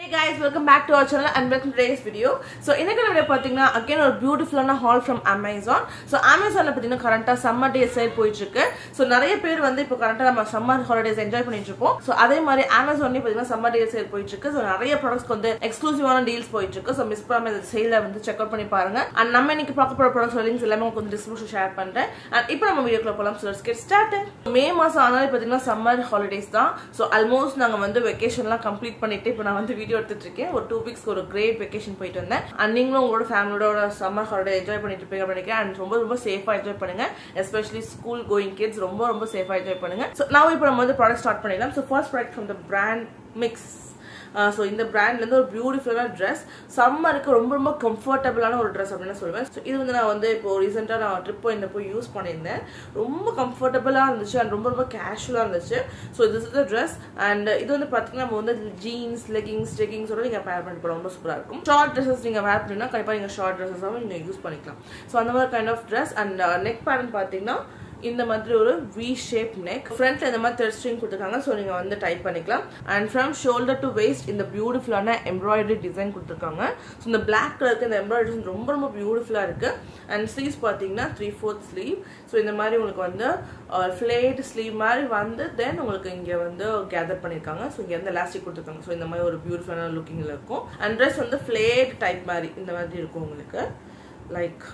Hey guys, welcome back to our channel and welcome to today's video. So இன்னைக்கு video பார்த்தீங்கன்னா again ஒரு பியூட்டிஃபுல்லான hall from Amazon. So அமேசானில் பார்த்தீங்கன்னா கரண்ட்டாக சம்மர் டே சேல் போயிட்டு இருக்கு ஸோ நிறைய பேர் வந்து இப்போ கரண்ட்டாக நம்ம சம்மர் ஹாலிடேஸ் என்ஜாய் பண்ணிட்டு இருப்போம் ஸோ அதே மாதிரி அமேசான்லேயும் பார்த்தீங்கன்னா சம்மர் டே சேல் போயிட்டு இருக்கு ஸோ நிறைய ப்ராடக்ட்ஸ்க்கு வந்து எக்ஸ்க்ளூசிவான டீல்ஸ் போயிட்டு இருக்கு ஸோ மிஸ் பண்ணாம இந்த சேலில் வந்து செக் அவுட் பண்ணி பாருங்க அண்ட் நம்ம இன்னைக்கு பார்க்க போகிற ப்ராடக்ட்ஸ் லிங்க்ஸ் எல்லாமே உங்களுக்கு வந்து டிஸ்கிரிப்ஷன் ஷேர் பண்ணுறேன் அண்ட் இப்போ நம்ம வீடியோக்குள்ள போகலாம் ஸோ கெட் ஸ்டார்ட் மே மாதம் ஆனாலும் பார்த்தீங்கன்னா சம்மர் ஹாலிடேஸ் தான் ஸோ ஆல்மோஸ்ட் நாங்கள் வந்து வெக்கேஷன்லாம் கம்ப்ளீட் பண்ணிட்டு இப்போ நான் வந்து வீடியோ எடுத்துட்டு இருக்கேன் ஒரு டூ வீக்ஸ்க்கு ஒரு கிரேட் வெக்கேஷன் போயிட்டு வந்தேன் அண்ட் நீங்களும் உங்களோட ஃபேமிலியோட சம்மர் ஹாலிடே என்ஜாய் பண்ணிட்டு இருப்பீங்க நினைக்கிறேன் அண்ட் ரொம்ப ரொம்ப சேஃபாக என்ஜாய் பண்ணுங்க எஸ்பெஷலி ஸ்கூல் கோயிங் கிட்ஸ் ரொம்ப ரொம்ப சேஃபாக என்ஜாய் பண்ணுங்க ஸோ நான் இப்போ நம்ம வந்து ப்ராடக்ட் ஸ்டார்ட் பண்ணிடலாம் so first product from the brand Mix so இந்த பிராண்ட்லேருந்து ஒரு பியூட்டிஃபுல்லான ட்ரெஸ் சம்மருக்கு ரொம்ப ரொம்ப கம்ஃபர்டபுளான ஒரு ட்ரெஸ் அப்படின்னு சொல்லுவேன் ஸோ இது வந்து நான் வந்து இப்போ ரீசெண்டாக நான் ட்ரிப் போயிருந்தப்போ யூஸ் பண்ணியிருந்தேன் ரொம்ப கம்ஃபர்டபுளாக இருந்துச்சு அண்ட் ரொம்ப ரொம்ப கேஷுவலாக இருந்துச்சு so this is the dress and இது வந்து பார்த்தீங்கன்னா நம்ம வந்து ஜீன்ஸ் லெகிங்ஸ் ஜெகிங்ஸோட நீங்கள் பேர் பண்ணி போகலாம் ரொம்ப சூப்பராக இருக்கும் ஷார்ட் ட்ரெஸ்ஸஸ் நீங்கள் வேர் பண்ணிங்கன்னா கண்டிப்பாக நீங்கள் ஷார்ட் ட்ரெஸ்ஸஸாகவும் நீங்கள் யூஸ் பண்ணிக்கலாம் ஸோ அந்த மாதிரி kind of dress and neck pattern பார்த்தீங்கன்னா இந்த மாதிரி ஒரு வி ஷேப் நெக் ஃப்ரண்ட்ல இந்த மாதிரி த்ரெட் ஸ்ட்ரிங் கொடுத்துருக்காங்க ஸோ நீங்க வந்து டைப் பண்ணிக்கலாம் and from shoulder to waist இந்த பியூட்டிஃபுல்லான எம்ப்ராய்டரி டிசைன் கொடுத்துருக்காங்க ஸோ இந்த பிளாக் கலருக்கு இந்த எம்ப்ராய்டரி ரொம்ப ரொம்ப பியூட்டிஃபுல்லாக இருக்கு அண்ட் ஸ்லீவ்ஸ் பார்த்தீங்கன்னா த்ரீ ஃபோர்த் ஸ்லீவ் ஸோ இந்த மாதிரி உங்களுக்கு வந்து ஃபிளேட் ஸ்லீவ் மாதிரி வந்து தென் உங்களுக்கு இங்கே வந்து கேதர் பண்ணியிருக்காங்க ஸோ இங்கே வந்து எலாஸ்டிக் கொடுத்துருக்காங்க ஸோ இந்த மாதிரி ஒரு பியூட்டிஃபுல்லான லுக்கிங்கில் இருக்கும் அண்ட் ட்ரெஸ் வந்து ஃபிளேட் டைப் மாதிரி இந்த மாதிரி இருக்கும் உங்களுக்கு லைக்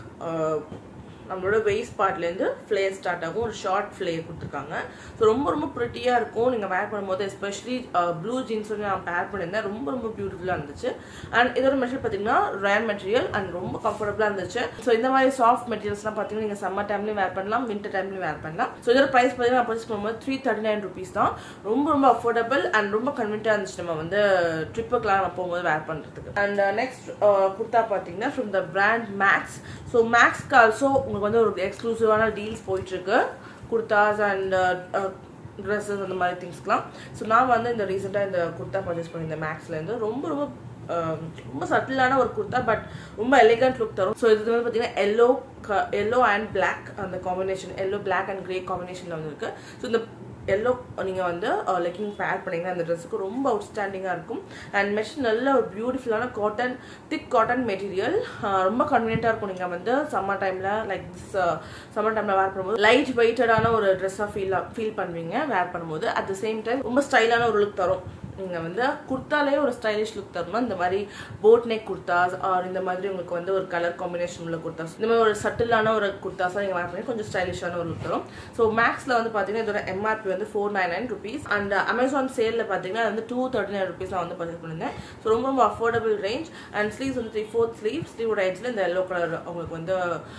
நம்மளோட வெயிஸ்ட் பார்ட்லேருந்து ஃப்ளேர் ஸ்டார்ட் ஆகும் ஒரு ஷார்ட் ஃப்ளேர் கொடுத்துருக்காங்க ஸோ ரொம்ப ரொம்ப ப்ரிட்டியாக இருக்கும் நீங்கள் வேர் பண்ணும்போது எஸ்பெஷலி ப்ளூ ஜீன்ஸ் வந்து நான் பேர் பண்ணியிருந்தேன் ரொம்ப ரொம்ப பியூட்டிஃபுல்லாக இருந்துச்சு அண்ட் இதோட மெட்டீரியல் பார்த்தீங்கன்னா ரேர் மெட்டீரியல் அண்ட் ரொம்ப கம்ஃபர்டபுளாக இருந்துச்சு ஸோ இந்த மாதிரி சாஃப்ட் மெட்டீரியல்ஸ்லாம் பார்த்தீங்கன்னா நீங்கள் சம்மர் டைம்லையும் வேர் பண்ணலாம் வின்டர் டைம்லையும் வேர் பண்ணலாம் ஸோ இதோட ப்ரைஸ் பார்த்தீங்கன்னா பர்ச்சேஸ் பண்ணும்போது த்ரீ தேர்ட்டி நைன் ருபீஸ் தான் ரொம்ப ரொம்ப அஃபோர்டபுள் அண்ட் ரொம்ப கன்வீனியாக இருந்துச்சு நம்ம வந்து ட்ரிப்புக்கெலாம் நம்ம போகும்போது வேர் பண்ணுறதுக்கு அண்ட் நெக்ஸ்ட் குர்த்தா பார்த்தீங்கன்னா from the brand Max so மேக்ஸ்க்கு ஆல்சோ உங்களுக்கு வந்து ஒரு எக்ஸ்க்ளூசிவான டீல்ஸ் போயிட்டுருக்கு குர்தாஸ் அண்ட் ட்ரெஸ்ஸஸ் அந்த மாதிரி திங்ஸ்க்கெலாம் ஸோ நான் வந்து இந்த ரீசெண்டாக இந்த குர்த்தா பர்ச்சேஸ் பண்ணியிருந்தேன் மேக்ஸ்லேருந்து ரொம்ப ரொம்ப ரொம்ப சட்டிலான ஒரு குர்த்தா பட் ரொம்ப எலிகண்ட் லுக் தரும் ஸோ இது வந்து பார்த்தீங்கன்னா எல்லோ எல்லோ அண்ட் பிளாக் அந்த combination yellow black and grey காம்பினேஷனில் வந்து இருக்குது ஸோ இந்த எல்லோ நீங்கள் வந்து லெக்கிங் பேர் பண்ணிங்கன்னா அந்த ட்ரெஸ்ஸுக்கு ரொம்ப அவுட்ஸ்டாண்டிங்காக இருக்கும் அண்ட் மெஷின் நல்ல ஒரு பியூட்டிஃபுல்லான காட்டன் திக் காட்டன் மெட்டீரியல் ரொம்ப கன்வீனியண்ட்டாக இருக்கும் நீங்கள் வந்து சம்மர் டைமில் லைக் திஸ் சம்மர் டைமில் வேர் பண்ணும்போது லைட் வெயிட்டடான ஒரு ட்ரெஸ்ஸாக ஃபீல் ஃபீல் பண்ணுவீங்க வேர் பண்ணும்போது அட் த சேம் டைம் ரொம்ப ஸ்டைலான ஒரு லுக் தரும் நீங்கள் வந்து குர்த்தாலே ஒரு ஸ்டைலிஷ் லுக் தரணும் இந்த மாதிரி போட் நெக் குர்த்தாஸ் ஆர் இந்த மாதிரி உங்களுக்கு வந்து ஒரு கலர் காம்பினேஷன் உள்ள குர்த்தாஸ் இந்த மாதிரி ஒரு சட்டிலான ஒரு குர்த்தாஸாக நீங்கள் வேர் பண்ணி கொஞ்சம் ஸ்டைலிஷான ஒரு லுக் தரும் ஸோ மேக்ஸில் வந்து பார்த்தீங்கன்னா இதோட எம்ஆர்பி வந்து four nine nine rupees and Amazon சேலில் பார்த்தீங்கன்னா வந்து டூ தேர்ட்டி நைன் ருபீஸ் நான் வந்து பர்ச்சேஸ் பண்ணியிருந்தேன் ஸோ ரொம்ப ரொம்ப அஃபோர்டபுள் ரேஞ்ச் அண்ட் ஸ்லீவ்ஸ் வந்து த்ரீ ஃபோர்த் ஸ்லீவ் ஸ்லீவோட எட்ஜில் இந்த எல்லோ கலர் உங்களுக்கு வந்து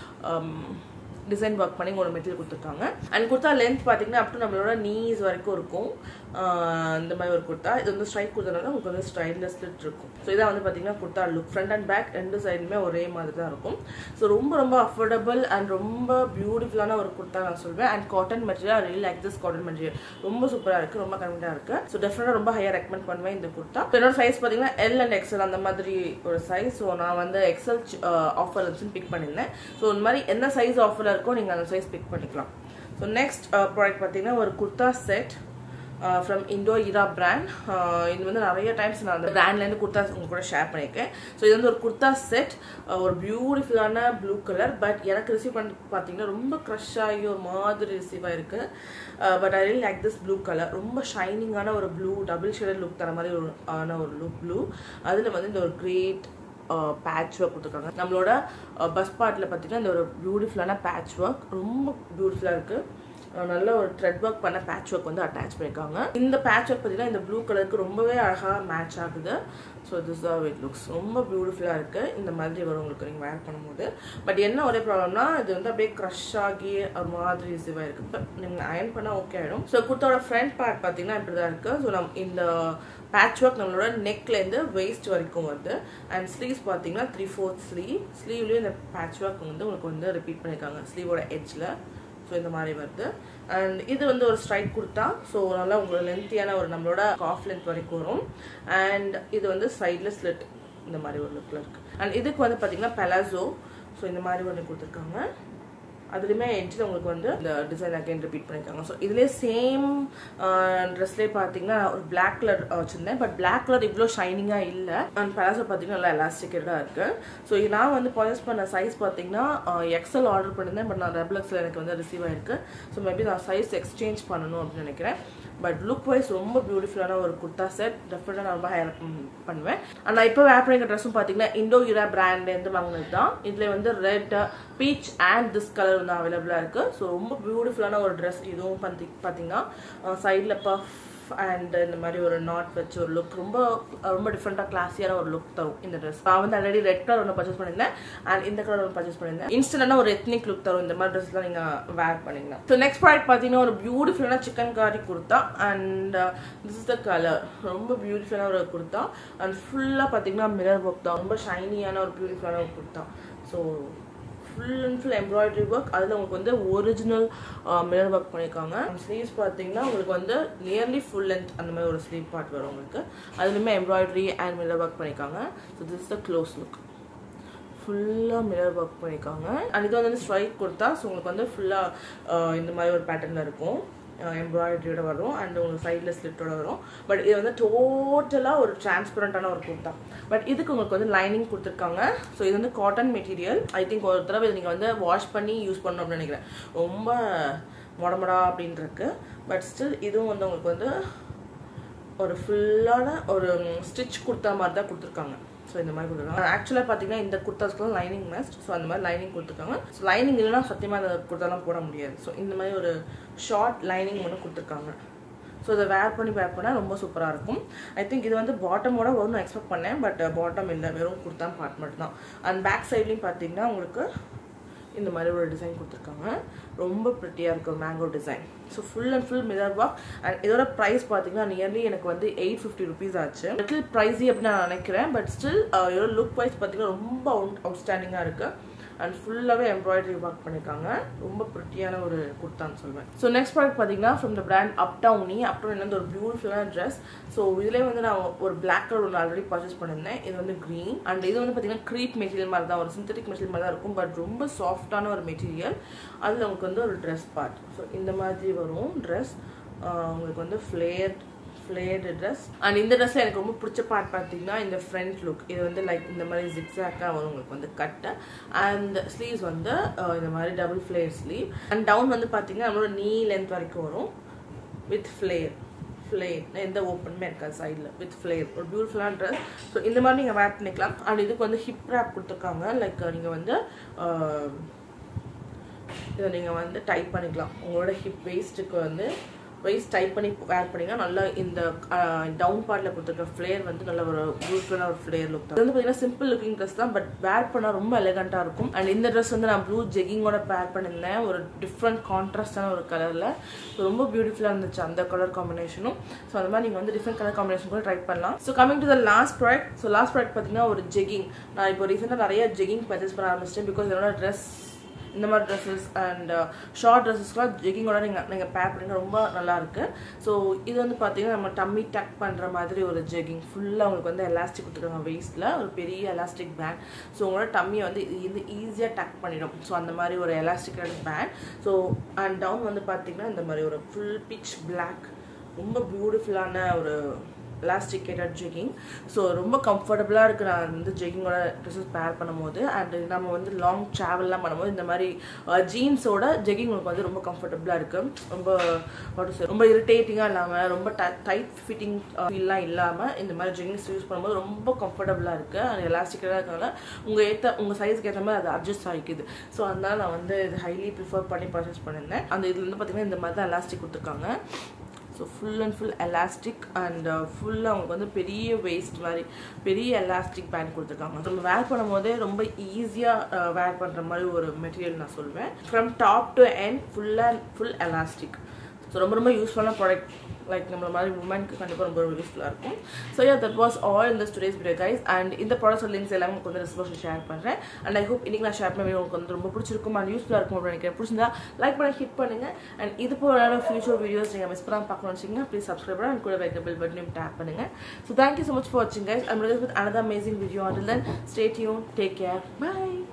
டிசைன் ஒர்க் பண்ணி ஒரு மெட்டீரியல் கொடுத்துருக்காங்க அண்ட் குர்த்தா லென்த் பார்த்தீங்கன்னா அப் டு நம்மளோட நீஸ் வரைக்கும் இருக்கும் இந்த மாதிரி ஒரு குர்த்தா இது வந்து ஸ்ட்ரைட் கொடுத்தனால உங்களுக்கு வந்து ஸ்டைலில் ஸ்லிட் இருக்கும் ஸோ இதான் வந்து பார்த்தீங்கன்னா kurta look front and back ரெண்டு சைடுமே ஒரே மாதிரி தான் இருக்கும் ஸோ ரொம்ப ரொம்ப அஃபோர்டபுள் அண்ட் ரொம்ப பியூட்டிஃபுல்லான ஒரு குர்த்தா நான் சொல்வேன் and cotton material real like this cotton material ரொம்ப சூப்பராக இருக்குது ரொம்ப கன்வீனியாக இருக்குது ஸோ டெஃபினட்டாக ரொம்ப ஹையாக ரெக்கமெண்ட் பண்ணுவேன் இந்த குர்த்தா என்னோட சைஸ் பார்த்தீங்கன்னா எல் அண்ட் எக்ஸல் அந்த மாதிரி ஒரு சைஸ் ஸோ நான் வந்து எக்ஸல் ஆஃபர் இருந்துச்சுன்னு பிக் பண்ணியிருந்தேன் ஸோ இந்த மாதிரி என்ன சைஸ் ஆஃபரில் இருக்கோ நீங்கள் அந்த சைஸ் பிக் பண்ணிக்கலாம் ஸோ நெக்ஸ்ட் ப்ராடக்ட் பார்த்தீங்கன்னா ஒரு kurta set from Indo Era brand இது வந்து நிறைய டைம்ஸ் நான் அந்த பிராண்ட்லேருந்து குர்த்தா உங்க கூட ஷேர் பண்ணியிருக்கேன் ஸோ இது வந்து ஒரு குர்த்தா செட் ஒரு பியூட்டிஃபுல்லான ப்ளூ கலர் பட் எனக்கு ரிசீவ் பண்ணி பார்த்தீங்கன்னா ரொம்ப க்ரஷ் ஆகி ஒரு மாதிரி ரிசீவ் ஆயிருக்கு but I real like this blue colour ரொம்ப ஷைனிங்கான ஒரு ப்ளூ டபுள் ஷேடட் லுக் தர மாதிரி ஒரு ஆன ஒரு லுக் ப்ளூ அதில் வந்து இந்த ஒரு கிரேட் பேட்ச் ஒர்க் கொடுத்துருக்காங்க நம்மளோட பஸ் பார்ட்டில் பார்த்தீங்கன்னா இந்த ஒரு பியூட்டிஃபுல்லான பேட்ச் ஒர்க் ரொம்ப பியூட்டிஃபுல்லாக இருக்குது நல்ல ஒரு த்ரெட் ஒர்க் பண்ண பேட்ச் ஒர்க் வந்து அட்டாச் பண்ணியிருக்காங்க இந்த பேட்ச் ஒர்க் பார்த்தீங்கன்னா இந்த ப்ளூ கலருக்கு ரொம்பவே அழகாக மேட்ச் ஆகுது so this are it looks ரொம்ப பியூட்டிஃபுல்லாக இருக்குது இந்த மாதிரி வரும் உங்களுக்கு நீங்கள் வேர் பண்ணும்போது பட் என்ன ஒரே ப்ராப்ளம்னா இது வந்து அப்படியே க்ரஷ் ஆகி ஒரு மாதிரி ரிசீவ் ஆயிருக்கு இப்போ நீங்கள் அயன் பண்ணால் ஓகே ஆகிடும் ஸோ குர்த்தோட ஃப்ரண்ட் பார்ட் பார்த்தீங்கன்னா இப்படி தான் இருக்குது ஸோ நம் இந்த பேட்ச் ஒர்க் நம்மளோட நெக்லேருந்து வெயிஸ்ட் வரைக்கும் வருது அண்ட் ஸ்லீவ்ஸ் பார்த்தீங்கன்னா த்ரீ ஃபோர்த் ஸ்லீவ் ஸ்லீவ்லேயும் இந்த பேட்ச் ஒர்க் வந்து உங்களுக்கு வந்து ரிப்பீட் பண்ணியிருக்காங்க ஸ்லீவோட எட்ஜில் ஸோ இந்த மாதிரி வருது அண்ட் இது வந்து ஒரு ஸ்ட்ரைட் கொடுத்தா ஸோ நல்லா உங்களுக்கு லென்த்தியான ஒரு நம்மளோட காஃப் லென்த் வரைக்கும் வரும் அண்ட் இது வந்து சைடில் ஸ்லிட் இந்த மாதிரி ஒரு லுக்கில் இருக்குது அண்ட் இதுக்கு வந்து பார்த்தீங்கன்னா பெலாசோ ஸோ இந்த மாதிரி ஒன்று கொடுத்துருக்காங்க அதுலேயுமே எட்ஜில் உங்களுக்கு வந்து இந்த டிசைன் அகைன் ரிப்பீட் பண்ணியிருக்காங்க ஸோ இதுலேயே சேம் ட்ரெஸ்லேயே பார்த்தீங்கன்னா ஒரு பிளாக் கலர் வச்சுருந்தேன் பட் பிளாக் கலர் இவ்வளோ ஷைனிங்காக இல்லை அண்ட் பலாசோ பார்த்தீங்கன்னா நல்லா எலாஸ்டிக்கேட்டாக இருக்குது ஸோ நான் வந்து பர்ச்சேஸ் பண்ண சைஸ் பார்த்தீங்கன்னா எக்ஸல் ஆர்டர் பண்ணியிருந்தேன் பட் நான் டபுள் எக்ஸல் எனக்கு வந்து ரிசீவ் ஆயிருக்கு ஸோ மேபி நான் சைஸ் எக்ஸ்சேஞ்ச் பண்ணணும் அப்படின்னு நினைக்கிறேன் பட் லுக் வைஸ் ரொம்ப பியூட்டிஃபுல்லான ஒரு குர்த்தா செட் டெஃபினட்டாக நான் ரொம்ப ஹேர் பண்ணுவேன் அண்ட் நான் இப்போ வேர் பண்ணிக்கிற ட்ரெஸ்ஸும் பார்த்தீங்கன்னா இண்டோ யூரா பிராண்ட்லேருந்து வாங்கினது தான் இதில் வந்து red peach and this colour வந்து அவைலபிளாக இருக்குது ஸோ ரொம்ப பியூட்டிஃபுல்லான ஒரு ட்ரெஸ் இதுவும் பார்த்தி பார்த்தீங்கன்னா சைடில் பஃப் அண்ட் இந்த மாதிரி ஒரு நாட் வச்சு ஒரு லுக் ரொம்ப ரொம்ப டிஃப்ரெண்ட்டாக கிளாஸியான ஒரு லுக் தரும் இந்த ட்ரெஸ் நான் வந்து ஆல்ரெடி ரெட் கலர் ஒன்று பர்ச்சேஸ் பண்ணியிருந்தேன் அண்ட் இந்த கலர் ஒன்று பர்ச்சேஸ் பண்ணியிருந்தேன் இன்ஸ்டன்டான ஒரு எத்னிக் லுக் தரும் இந்த மாதிரி ட்ரெஸ்லாம் நீங்கள் வேர் பண்ணிங்கன்னா ஸோ நெக்ஸ்ட் ப்ராடக்ட் பார்த்தீங்கன்னா ஒரு பியூட்டிஃபுல்லான chikankari kurta and this is the colour ரொம்ப பியூட்டிஃபுல்லான ஒரு குர்த்தா அண்ட் ஃபுல்லாக பார்த்தீங்கன்னா மிரர் ஒர்க் தான் ரொம்ப ஷைனியான ஒரு பியூட்டிஃபுல்லான ஒரு kurta so full and full embroidery work அதில் உங்களுக்கு வந்து ஒரிஜினல் மிரர் ஒர்க் பண்ணியிருக்காங்க ஸ்லீவ்ஸ் பார்த்தீங்கன்னா உங்களுக்கு வந்து நியர்லி ஃபுல் லென்த் அந்த மாதிரி ஒரு ஸ்லீவ் பார்ட் வரும் உங்களுக்கு அதுலேயுமே எம்ப்ராய்டரி அண்ட் மிரர் ஒர்க் பண்ணியிருக்காங்க so this the close look ஃபுல்லாக மிரர் ஒர்க் பண்ணியிருக்காங்க அண்ட் இது வந்து ஸ்ட்ரைக் கொடுத்தா ஸோ உங்களுக்கு வந்து ஃபுல்லாக இந்த மாதிரி ஒரு பேட்டர்னில் இருக்கும் எம்ப்ராய்டரியோட வரும் அண்ட் உங்களுக்கு சைடில் ஸ்லிட்டோட வரும் பட் இது வந்து டோட்டலாக ஒரு டிரான்ஸ்பரண்டான ஒரு குர்த்தா பட் இதுக்கு உங்களுக்கு வந்து லைனிங் கொடுத்துருக்காங்க ஸோ இது வந்து காட்டன் மெட்டீரியல் ஐ திங்க் ஒரு தடவை இது நீங்கள் வந்து வாஷ் பண்ணி யூஸ் பண்ணணும் அப்படின்னு நினைக்கிறேன் ரொம்ப மொடமொடா அப்படின்னு இருக்கு பட் ஸ்டில் இதுவும் வந்து உங்களுக்கு வந்து ஒரு ஃபுல்லான ஒரு ஸ்டிச் கொடுத்தா மாதிரி தான் கொடுத்துருக்காங்க ஸோ இந்த மாதிரி கொடுத்துருக்காங்க ஆக்சுவலாக பார்த்தீங்கன்னா இந்த குர்த்தாஸ்க்குலாம் லைனிங் மேஸ்ட் ஸோ அந்த மாதிரி லைனிங் கொடுத்துருக்காங்க ஸோ லைனிங் இல்லைனா சத்தியமாக அந்த குர்த்தாலாம் போட முடியாது ஸோ இந்த மாதிரி ஒரு ஷார்ட் லைனிங் ஒன்று கொடுத்துருக்காங்க ஸோ இதை வேர் பண்ணி வேர் பண்ணால் ரொம்ப சூப்பராக இருக்கும் ஐ திங்க் இது வந்து பாட்டமோட வரும்னு எக்ஸ்பெக்ட் பண்ணேன் பட் பாட்டம் இல்லை வெறும் குர்த்தா பார்ட் மட்டும் தான் அண்ட் பேக் சைட்லேயும் பார்த்தீங்கன்னா உங்களுக்கு இந்த மாதிரி ஒரு டிசைன் கொடுத்துருக்காங்க ரொம்ப ப்ரிட்டியாக இருக்கும் mango design so full and full mirror work and இதோட ப்ரைஸ் பார்த்தீங்கன்னா நியர்லி எனக்கு வந்து எயிட் ஃபிஃப்டி ருபீஸ் ஆச்சு லிட்டில் ப்ரைஸி அப்படின்னு நான் நினைக்கிறேன் பட் ஸ்டில் இதோட லுக் வைஸ் பார்த்தீங்கன்னா ரொம்ப அவுட் அவுட்ஸ்டாண்டிங்காக இருக்குது அண்ட் ஃபுல்லாகவே எம்ப்ராய்டரி ஒர்க் பண்ணியிருக்காங்க ரொம்ப ப்ரிட்டியான ஒரு குர்த்தான்னு சொல்லுவேன் ஸோ நெக்ஸ்ட் ப்ராடக்ட் பார்த்தீங்கன்னா from the brand Uptownie up town வந்து ஒரு பியூட்டிஃபுல்லான ட்ரெஸ் ஸோ இதுலேயே வந்து நான் ஒரு பிளாக் கலர் ஒன்று ஆல்ரெடி பர்ச்சேஸ் பண்ணியிருந்தேன் இது வந்து க்ரீன் அண்ட் இது வந்து பார்த்தீங்கன்னா க்ரீப் மெட்டீரியல் மாதிரி தான் ஒரு சிந்தட்டிக் மெட்டீரியல் மாதிரி தான் இருக்கும் பட் ரொம்ப சாஃப்டான ஒரு மெட்டீரியல் அதில் உங்களுக்கு வந்து ஒரு ட்ரெஸ் பார்ட் ஸோ இந்த மாதிரி வரும் ட்ரெஸ் உங்களுக்கு வந்து ஃப்ளேர்ட் ஃப்ளேர்டு ட்ரெஸ் அண்ட் இந்த ட்ரெஸ்ஸில் எனக்கு ரொம்ப பிடிச்ச பார்ட் பார்த்தீங்கன்னா இந்த ஃப்ரண்ட் லுக் இது வந்து லைக் இந்த மாதிரி ஜிக்ஸாக்காக வரும் உங்களுக்கு வந்து கட்டு அண்ட் ஸ்லீவ்ஸ் வந்து இந்த மாதிரி double flare sleeve and down வந்து பார்த்தீங்கன்னா நம்மளோட நீ லென்த் வரைக்கும் வரும் வித் ஃப்ளேர் ஃப்ளேர் எந்த ஓப்பனுமே இருக்காது சைடில் வித் ஃப்ளேர் ஒரு பியூட்டிஃபுல்லான ட்ரெஸ் ஸோ இந்த மாதிரி நீங்கள் வேர் பண்ணிக்கலாம் அண்ட் இதுக்கு வந்து ஹிப் ரேப் கொடுத்துருக்காங்க லைக் நீங்கள் வந்து இதை நீங்கள் வந்து டைப் பண்ணிக்கலாம் உங்களோட ஹிப் வேஸ்ட்டுக்கு வந்து வெயிஸ் டைப் பண்ணி வேர் பண்ணிங்கன்னா நல்லா இந்த டவுன் பார்ட்டில் கொடுத்துருக்க ஃப்ளேர் வந்து நல்ல ஒரு பியூட்டிஃபுல்லான ஒரு ஃப்ளேர் லுக் தான் இது வந்து பார்த்தீங்கன்னா சிம்பிள் லுக்கிங் ட்ரெஸ் தான் பட் வேர் பண்ணால் ரொம்ப எலகண்ட்டாக இருக்கும் அண்ட் இந்த ட்ரெஸ் வந்து நான் ப்ளூ ஜெகிங்கோட பேர் பண்ணியிருந்தேன் ஒரு டிஃப்ரெண்ட் கான்ட்ராஸ்டான ஒரு கலரில் ஸோ ரொம்ப பியூட்டிஃபுல்லாக இருந்துச்சு அந்த கலர் காம்பினேஷனும் ஸோ அந்த மாதிரி நீங்கள் வந்து டிஃப்ரெண்ட் கலர் காம்பினேஷன் கூட ட்ரை பண்ணலாம் so coming to the last product so last product பார்த்தீங்கன்னா ஒரு ஜெகிங் நான் இப்போ ரீசெண்டாக நிறைய ஜெகிங் பர்ச்சேஸ் பண்ண ஆரம்பிச்சிட்டேன் பிகாஸ் என்னோட ட்ரெஸ் இந்த மாதிரி ட்ரெஸ்ஸஸ் அண்ட் ஷார்ட் ட்ரெஸ்ஸஸ்லாம் ஜெக்கிங்கோட நீங்கள் நீங்கள் பேர் பண்ணிங்க ரொம்ப நல்லா இருக்கு ஸோ இது வந்து பார்த்தீங்கன்னா நம்ம டம்மி டக் பண்ணுற மாதிரி ஒரு ஜெகிங் ஃபுல்லாக உங்களுக்கு வந்து எலாஸ்டிக் கொடுத்துருக்காங்க வெயிஸ்ட்டில் ஒரு பெரிய எலாஸ்டிக் பேண்ட் ஸோ உங்களோட டம்மியை வந்து இது வந்து ஈஸியாக டக் பண்ணிடும் ஸோ அந்த மாதிரி ஒரு எலாஸ்டிக்கான பேண்ட் ஸோ அண்ட் டவுன் வந்து பார்த்தீங்கன்னா இந்த மாதிரி ஒரு ஃபுல் பிச் பிளாக் ரொம்ப பியூட்டிஃபுல்லான ஒரு எலாஸ்டிகேட்டட் ஜெகிங் ஸோ ரொம்ப கம்ஃபர்டபுளாக இருக்குது நான் வந்து ஜெகிங்கோட ட்ரெஸ்ஸஸ் பேர் பண்ணும்போது அண்ட் நம்ம வந்து லாங் ட்ராவல்லாம் பண்ணும்போது இந்த மாதிரி ஜீன்ஸோட ஜெகிங் உங்களுக்கு வந்து ரொம்ப கம்ஃபர்டபுளாக இருக்குது ரொம்ப வாட் சார் ரொம்ப இரிட்டேட்டிங்காக இல்லாமல் ரொம்ப டைட் ஃபிட்டிங் ஃபீல்லாம் இல்லாமல் இந்த மாதிரி ஜெகிங்ஸ் யூஸ் பண்ணும்போது ரொம்ப கம்ஃபர்டபுளாக இருக்குது அண்ட் எலாஸ்டிக்காக இருக்கனால உங்கள் ஏற்ற உங்கள் சைஸ்க்கு ஏற்ற மாதிரி அது அட்ஜஸ்ட் ஆகிக்குது ஸோ அதனால நான் வந்து இது ஹைலி ப்ரிஃபர் பண்ணி பர்ச்சேஸ் பண்ணியிருந்தேன் அந்த இதில் வந்து பார்த்தீங்கன்னா இந்த மாதிரி தான் எலாஸ்டிக் கொடுத்துருக்காங்க so full and full elastic and ஃபுல்லாக அவங்களுக்கு வந்து பெரிய வேஸ்ட் மாதிரி பெரிய எலாஸ்டிக் பேண்ட் கொடுத்துருக்காங்க நம்ம வேர் பண்ணும் போதே ரொம்ப ஈஸியாக வேர் பண்ணுற மாதிரி ஒரு மெட்டீரியல் நான் சொல்லுவேன் from top to end full and full elastic so ரொம்ப ரொம்ப யூஸ்ஃபுல்லான ப்ராடக்ட் லைக் நம்மள மாதிரி உமனுக்கு கண்டிப்பாக ரொம்ப யூஸ்ஃபுல்லாக இருக்கும் so ya that was all இந்த டுடேஸ் வீடியோ கைஸ் அண்ட் இந்த ப்ராடக்ட் லிங்க்ஸ் எல்லாமே உங்களுக்கு வந்து டிஸ்கிரிப்ஷன் ஷேர் பண்ணுறேன் அண்ட் ஐ ஹோப் இன்னைக்கு நான் ஷேர் பண்ண உங்களுக்கு வந்து ரொம்ப பிடிச்சிருக்கும் அண்ட் யூஸ்ஃபுல்லாக இருக்கும் அப்படின்னு நினைக்கிறேன் பிடிச்சிருந்தா லைக் பண்ண ஹிட் பண்ணுங்க அண்ட் இது போல ஃபியூச்சர் வீடியோஸ் நீங்கள் மிஸ் பண்ணாமல் பார்க்கணும்னு வச்சிங்கன்னா ப்ளீஸ் சப்ஸ்கிரைப் பண்ண அண்ட் கூட வைக்க பில் பட்டனையும் டேப் பண்ணுங்க so thank you so much for வாட்சிங் guys I'm with another amazing video until then stay tuned take care by